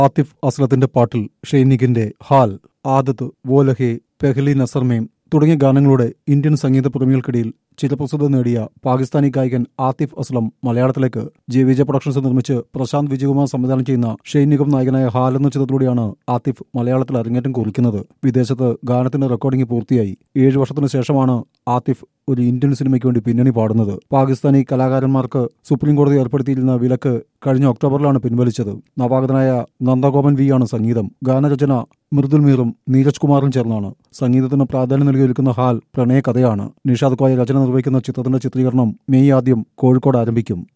ആതിഫ് അസ്ലത്തിന്റെ പാട്ടിൽ ഷെയ്നിക്കിന്റെ ഹാൽ ആദത്ത് വോലഹെ പെഹ്ലി നസർമേം തുടങ്ങിയ ഗാനങ്ങളോടെ ഇന്ത്യൻ സംഗീത പ്രേമികൾക്കിടയിൽ ചിരപ്രസിദ്ധ നേടിയ പാകിസ്ഥാനി ഗായകൻ ആതിഫ് അസ്ലം മലയാളത്തിലേക്ക് ജെ വിജയ പ്രൊഡക്ഷൻസ് നിർമ്മിച്ച് പ്രശാന്ത് വിജയകുമാർ സംവിധാനം ചെയ്യുന്ന ഷെയ്ൻ നിഗം നായകനായ ഹാൽ എന്ന ചിത്രത്തിലൂടെയാണ് ആതിഫ് മലയാളത്തിൽ അരങ്ങേറ്റം കുറിക്കുന്നത് വിദേശത്ത് ഗാനത്തിന്റെ റെക്കോർഡിംഗ് പൂർത്തിയായി ഏഴു വർഷത്തിനു ശേഷമാണ് ആതിഫ് ഒരു ഇന്ത്യൻ സിനിമയ്ക്ക് വേണ്ടി പിന്നണി പാടുന്നത് പാകിസ്ഥാനി കലാകാരന്മാർക്ക് സുപ്രീം കോടതി ഏർപ്പെടുത്തിയിരുന്ന വിലക്ക് കഴിഞ്ഞ ഒക്ടോബറിലാണ് പിൻവലിച്ചത് നവാഗതനായ നന്ദഗോപൻ വി ആണ് സംഗീതം ഗാനരചന മൃദുൽ മീറും നീരജ് കുമാറും ചേർന്നാണ് സംഗീതത്തിന് പ്രാധാന്യം നൽകി ഒരുക്കുന്ന ഹാൽ പ്രണയ കഥയാണ് നിഷാദ് കോയ രചന നിർവഹിക്കുന്ന ചിത്രത്തിന്റെ ചിത്രീകരണം മെയ് ആദ്യം കോഴിക്കോട് ആരംഭിക്കും